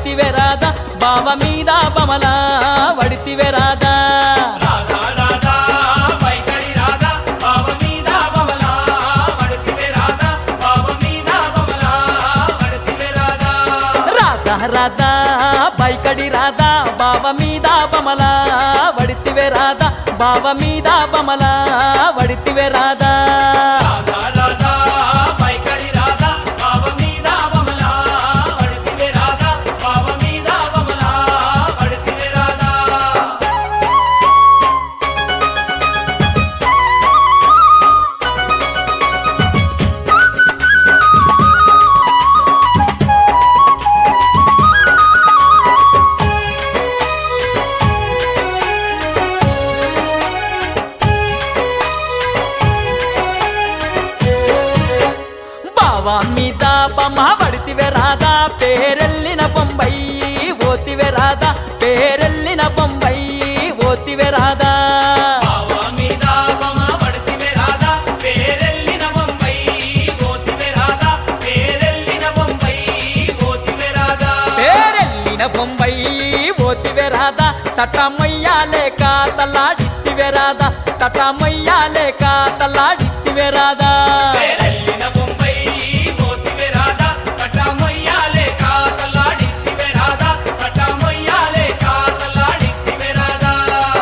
వడితివే రాధా బావ మీద బమల వడితివే రాధా రాధా రాధా పైకడి రాధా బావ మీద బమలా పడితివే రాధా బావ మీద బమలా పడితివే రాధా రాధా రాధా బైకడి రాధా బావ మీద బమల వడితివే రాధా బావ మీద బమల వడితివే రాధా రాధా రాధా పైకడి రాధా బావ మీద బమలా పడితివే రాధా బావ మీద బమలా పడితివే రాధా బావ మీద బమ్మ వడితివే రాధా పేరెల్లిన బొంబై ఓతివే రాధా పేరెల్లిన బొంబై ఓతివే రాధా బావ మీద బమ పడితివే రాధా పేరెల్లిన బొంబై పోతివే రాధా పేరెల్లిన బొంబై పోతివే రాధా పేరెల్లిన బొంబై ఓతివే రాధా తటమయ్యా లేక తల్లాడిత్తివే రాధా తటమయ్యా లేక తల్లాడిత్తివే రాధా పేరెల్లిన బొంబై పోతివే రాధా కటమయ్యాలే కాతలాడిత్తివే రాధా కటమయ్యాలే కాతలాడిత్తివే రాధా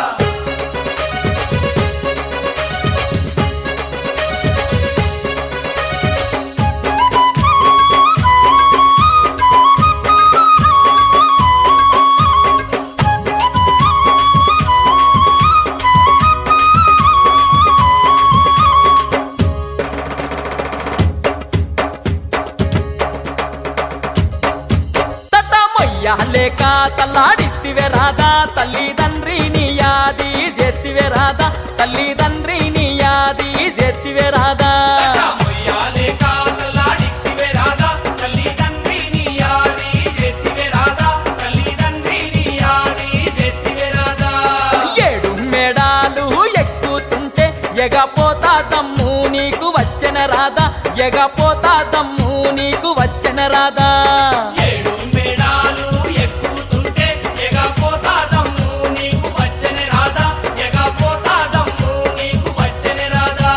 తటమయ్యా లేక తల్లాడిత్తివే రాధా తల్లిదండ్రిని యాది చేతివే రాధా తల్లిదండ్రిని యాది చేతివే రాధా కటమయ్యాలే కాతలాడిత్తివే రాధా తల్లిదండ్రిని యాది చేతివే రాధా తల్లిదండ్రిని యాది చేతివే రాధా ఏడు మేడాలు ఎక్కుతుంటే ఎగపోతా దమ్ము నీకు వచ్చెన రాధా ఎగపోతా దమ్ము నీకు వచ్చెన రాధా ఏడు మేడాలు ఎక్కుతుంటే ఎగపోతాదమ్ము నీకు వచ్చనే రాధా ఎగపోతాదమ్ము నీకు వచ్చనే రాధా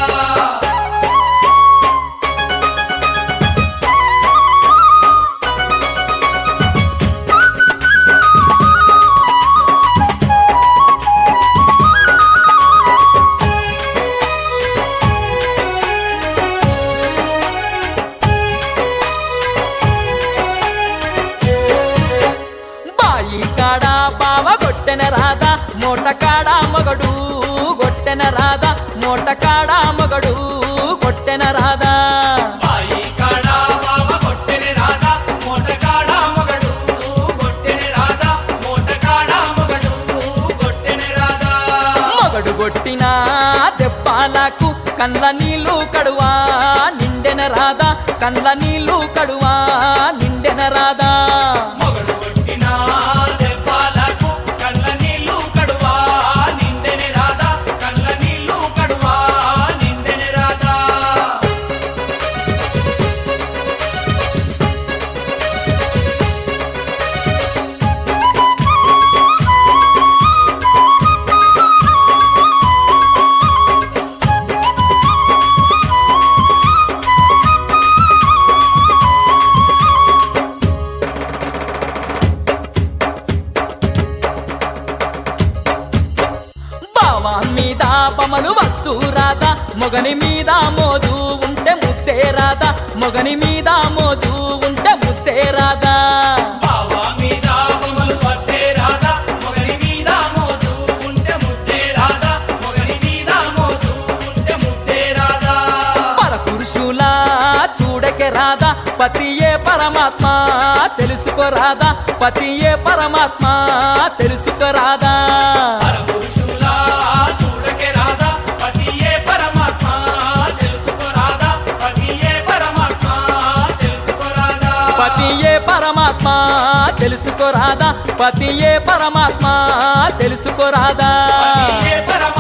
బాయి కాడ బావ గొట్టెన రాధా మోట కాడ మగడు గొట్టెన రాధా మోట కాడ మగడు గొట్టెన రాధా బాయి కాడ బావ కొట్టెనే రాధా మోట కాడ మగడు కొట్టెనే రాధా మోట కాడ మగడు కొట్టెనే రాధా మగడు కొట్టిన దెబ్బలకు కండ్ల నీళ్ళు కడువా నిండెన రాధా కండ్ల నీళ్ళు కడువా నిండెన రాధా మగడు కొట్టిన దెబ్బలకు కళ్ళ నీళ్ళు కడువా నిండెనే రాధా కళ్ళ నీళ్ళు కడువా నిండెనే రాధా బావా మీద బమలు వద్దు రాధా మొగని మీద మోజు ఉంటే ముద్దే రాధా మొగని మీద మోజు ఉంటే ముద్దే రాధా బావా మీద బొమ్మలు పట్టే రాధా మొగని మీద మోజు ఉంటే ముద్దే రాధా మొగని మీద మోజు ఉంటే ముద్దే రాధా పరపురుషుల చూడకే రాధా పతియే పరమాత్మ తెలుసుకో రాధా పతియే పరమాత్మ తెలుసుకో రాధా పరపురుషులా చూడకే రాధా పతియే పరమాత్మ తెలుసుకో రాధా పతియే పరమాత్మ తెలుసుకో రాధా పతియే పరమాత్మ తెలుసుకో రాధా పతియే పరమాత్మ తెలుసుకో రాధా పతియే పరమాత్మ